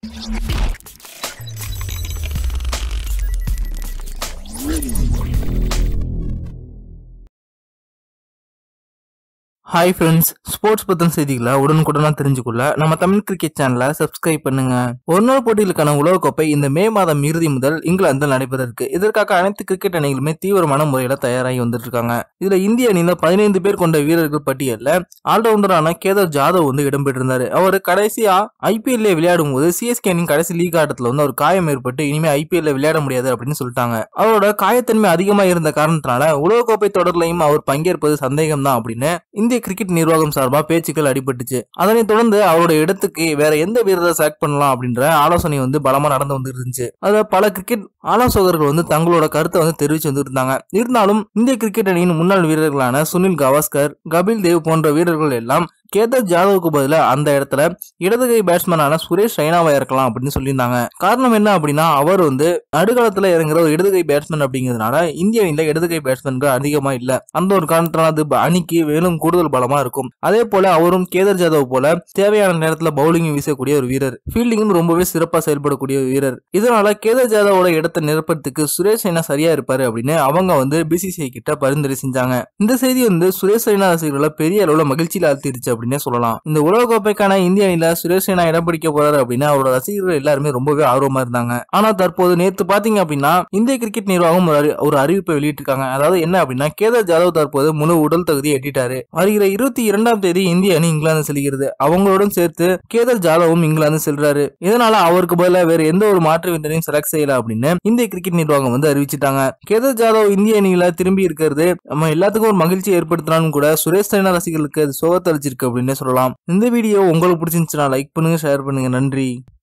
hi friends sports பத்தின செய்திகளை உடனுக்குடனா தெரிஞ்சுக்கொள்ள நம்ம தமிழ் கிரிக்கெட் சேனலை சப்ஸ்கிரைப் பண்ணுங்க ஒரு நாள் போட்டிகளுக்கான உலகக்கோப்பை இந்த மே மாதம் இறுதி முதல் இங்கிலாந்தில் நடைபெற இருக்கு இதற்காக அனைத்து கிரிக்கெட் அணிகளுமே தீவிரமான முறையில தயாராகி வந்துட்டு இருக்காங்க இதுல இந்திய அணியில பதினைந்து பேர் கொண்ட வீரர்கள் பட்டியல்ல ஆல்ரவுண்டரான கேதர் ஜாதவ் வந்து இடம்பெற்றிருந்தாரு அவர் கடைசியா ஐபிஎல்ல விளையாடும் போது சிஎஸ்கே அணியின் கடைசி லீக் ஆட்டத்துல வந்து ஒரு காயம் ஏற்பட்டு இனிமே ஐபிஎல்ல விளையாட முடியாது அப்படின்னு சொல்லிட்டாங்க அவரோட காயத்தன்மை அதிகமா இருந்த காரணத்தினால உலகக்கோப்பை தொடர்லையும் அவர் பங்கேற்பது சந்தேகம் தான் அப்படின்னு இந்திய கிரிக்கெட் நிர்வாகம் சார்பா பேச்சுக்கள் அடிபட்டுச்சு அதனைத் தொடர்ந்து அவரோட இடத்துக்கு வேற எந்த வீரரை செலக்ட் பண்ணலாம் அப்படின்ற ஆலோசனை வந்து பலமா நடந்து வந்துட்டு இருந்துச்சு அதுல பல கிரிக்கெட் ஆலோசகர்கள் வந்து தங்களோட கருத்தை வந்து தெரிவிச்சு வந்துட்டு இருந்தாங்க இருந்தாலும் இந்திய கிரிக்கெட் அணியின் முன்னாள் வீரர்களான சுனில் கவாஸ்கர் கபில் தேவ் போன்ற வீரர்கள் எல்லாம் கேதர் ஜாதவுக்கு பதிலா அந்த இடத்துல இடது கை பேட்ஸ்மேனான சுரேஷ் ரெய்னாவா இருக்கலாம் அப்படின்னு சொல்லியிருந்தாங்க காரணம் என்ன அப்படின்னா அவர் வந்து நடுக்களத்துல இறங்குற ஒரு இடது கை பேட்ஸ்மேன் அப்படிங்கிறதுனால இந்திய அணியில இடது கை பேட்ஸ்மேன்கள் அதிகமா இல்ல அந்த ஒரு காரணத்தினால அது அணிக்கு மேலும் கூடுதல் பலமா இருக்கும் அதே போல அவரும் கேதர் ஜாதவ் போல தேவையான நேரத்துல பவுலிங் வீசக்கூடிய ஒரு வீரர் ஃபீல்டிங்கும் ரொம்பவே சிறப்பா செயல்படக்கூடிய ஒரு வீரர் இதனால கேதர் ஜாதவோட இடத்தை நிரப்பறதுக்கு சுரேஷ் ரெய்னா சரியா இருப்பாரு அப்படின்னு அவங்க வந்து பிசிசிஐ கிட்ட பரிந்துரை செஞ்சாங்க இந்த செய்தி வந்து சுரேஷ் ரெய்னா ரசிகர்களை பெரிய அளவுல மகிழ்ச்சியில் ஆழ்த்திருச்சு அப்படின்னே சொல்லலாம் இந்த உலகக்கோப்பைக்கான இந்திய அணியில சுரேஷ் ரெய்னா இடம் பிடிக்க போறாரு அப்படின்னு அவரோட ரசிகர்கள் எல்லாருமே ரொம்பவே ஆர்வமா இருந்தாங்க ஆனா தற்போது நேத்து பாத்தீங்க அப்படின்னா இந்திய கிரிக்கெட் நிர்வாகம் ஒரு அறி- ஒரு அறிவிப்பை வெளியிட்டிருக்காங்க அதாவது என்ன அப்படின்னா கேதர் ஜாதவ் தற்போது முழு உடல் தகுதியை எட்டிட்டாரு வருகிற இருபத்தி இரண்டாம் தேதி இந்திய அணி இங்கிலாந்து செல்கிறது அவங்களுடன் சேர்த்து கேதர் ஜாதவும் இங்கிலாந்து செல்றாரு இதனால அவருக்கு பதிலாக வேற எந்த ஒரு மாற்று வீரரையும் செலக்ட் செய்யல அப்படின்னு இந்திய கிரிக்கெட் நிர்வாகம் வந்து அறிவிச்சிட்டாங்க கேதர் ஜாதவ் இந்திய அணியில திரும்பி இருக்கிறது நம்ம எல்லாத்துக்கும் ஒரு மகிழ்ச்சி ஏற்படுத்தினாலும் கூட சுரேஷ் ரெய்னா ரசிகர்களுக்கு அது சோகத்தளிச்சிருக்கு அப்படின்னே சொல்லலாம் இந்த வீடியோ உங்களுக்கு பிடிச்சிருந்துச்சுன்னா லைக் பண்ணுங்க ஷேர் பண்ணுங்க நன்றி